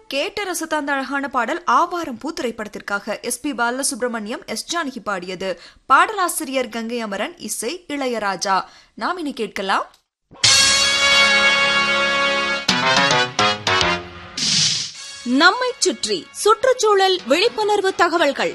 கேட்ட ரசத்த அந்த அழகான பாடல் ஆவாரம் பூ திரைப்படத்திற்காக எஸ் பி பாலசுப்ரமணியம் எஸ் ஜானகி பாடியது பாடலாசிரியர் கங்கை அமரன் இசை இளையராஜா நாம் இனி கேட்கலாம் நம்மைச் சுற்றி சுற்றுச்சூழல் விழிப்புணர்வு தகவல்கள்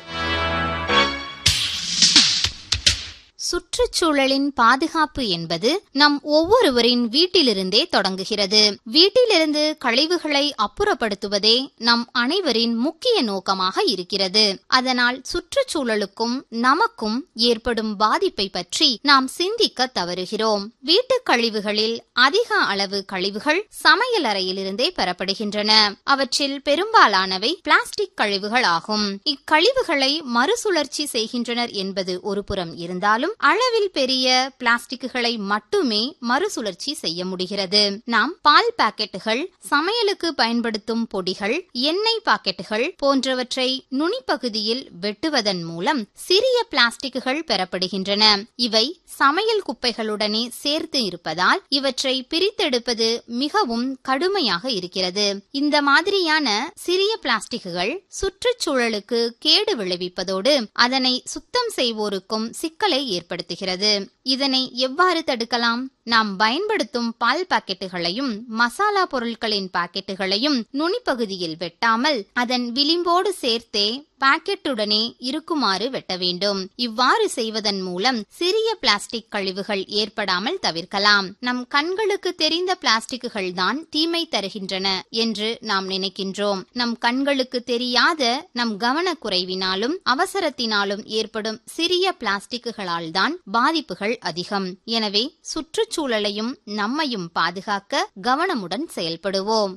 சுற்றுச்சூழலின் பாதுகாப்பு என்பது நம் ஒவ்வொருவரின் வீட்டிலிருந்தே தொடங்குகிறது வீட்டிலிருந்து கழிவுகளை அப்புறப்படுத்துவதே நம் அனைவரின் முக்கிய நோக்கமாக இருக்கிறது அதனால் சுற்றுச்சூழலுக்கும் நமக்கும் ஏற்படும் பாதிப்பை பற்றி நாம் சிந்திக்க தவறுகிறோம் வீட்டுக் கழிவுகளில் அதிக அளவு கழிவுகள் சமையல் அறையிலிருந்தே பெறப்படுகின்றன அவற்றில் பெரும்பாலானவை பிளாஸ்டிக் கழிவுகள் ஆகும் இக்கழிவுகளை மறுசுழற்சி செய்கின்றனர் என்பது ஒருபுறம் இருந்தாலும் அளவில் பெரிய பிளாஸ்டிக்குகளை மட்டுமே மறுசுழற்சி செய்ய முடிகிறது நாம் பால் பாக்கெட்டுகள் சமையலுக்கு பயன்படுத்தும் பொடிகள் எண்ணெய் பாக்கெட்டுகள் போன்றவற்றை நுனிப்பகுதியில் வெட்டுவதன் மூலம் சிறிய பிளாஸ்டிக்குகள் பெறப்படுகின்றன இவை சமையல் குப்பைகளுடனே சேர்த்து இருப்பதால் இவற்றை பிரித்தெடுப்பது மிகவும் கடுமையாக இருக்கிறது இந்த மாதிரியான சிறிய பிளாஸ்டிக்குகள் சுற்றுச்சூழலுக்கு கேடு விளைவிப்பதோடு அதனை சுத்தம் செய்வோருக்கும் சிக்கலை ஏற்படுத்துகிறது இதனை எவ்வாறு தடுக்கலாம் நாம் பயன்படுத்தும் பால் பாக்கெட்டுகளையும் மசாலா பொருட்களின் பாக்கெட்டுகளையும் நுனிப்பகுதியில் வெட்டாமல் அதன் விளிம்போடு சேர்த்தே பாக்கெட்டுடனே இருக்குமாறு வெட்ட வேண்டும் இவ்வாறு செய்வதன் மூலம் சிறிய பிளாஸ்டிக் கழிவுகள் ஏற்படாமல் தவிர்க்கலாம் நம் கண்களுக்கு தெரிந்த பிளாஸ்டிக்குகள் தான் தீமை தருகின்றன என்று நாம் நினைக்கின்றோம் நம் கண்களுக்கு தெரியாத நம் கவனக்குறைவினாலும் அவசரத்தினாலும் ஏற்படும் சிறிய பிளாஸ்டிக்குகளால் தான் பாதிப்புகள் அதிகம் எனவே சுற்றுச்சூழலையும் நம்மையும் பாதுகாக்க கவனமுடன் செயல்படுவோம்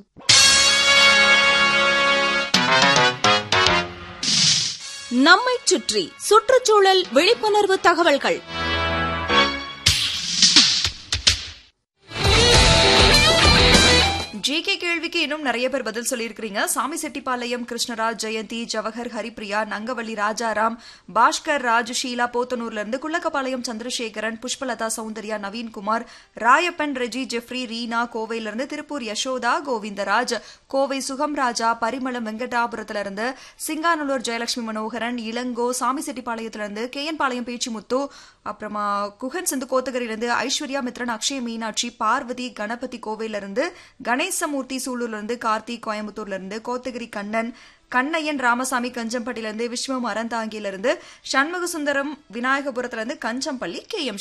நம்மைச் சுற்றி சுற்றுச்சூழல் விழிப்புணர்வு தகவல்கள் ஜிகே கேள்விக்கு இன்னும் நிறைய பேர் பதில் சொல்லியிருக்கிறீங்க சாமி செட்டிப்பாளையம் கிருஷ்ணராஜ் ஜெயந்தி ஜவஹர் ஹரிப்ரியா நங்கவள்ளி ராஜாராம் பாஸ்கர் ராஜ் ஷீலா போத்தனூர்ல இருந்து குள்ளக்கப்பாளையம் சந்திரசேகரன் புஷ்பலதா சௌந்தர்யா நவீன்குமார் ராயப்பன் ரெஜி ஜெஃப்ரி ரீனா கோவையிலிருந்து திருப்பூர் யசோதா கோவிந்தராஜ் கோவை சுகம் ராஜா பரிமளம் வெங்கடாபுரத்துல இருந்து சிங்கானல்லூர் ஜெயலட்சுமி மனோகரன் இளங்கோ சாமி செட்டிப்பாளையத்துல இருந்து கே என் பாளையம் பேச்சிமுத்து அப்புறமா குகன் சிந்து கோத்தகிரிலிருந்து ஐஸ்வர்யா மித்ரன் அக்ஷய மீனாட்சி பார்வதி கணபதி கோவையில இருந்து கணேசமூர்த்தி சூலூர்ல இருந்து கார்த்திக் கோயம்புத்தூர்ல இருந்து கோத்தகிரி கண்ணன் கண்ணையன் ராமசாமி கஞ்சம்பட்டியில இருந்து விஸ்வம் அறந்தாங்கியில இருந்து சண்முக சுந்தரம் விநாயகபுரத்துல இருந்து கஞ்சம்பள்ளி கே எம்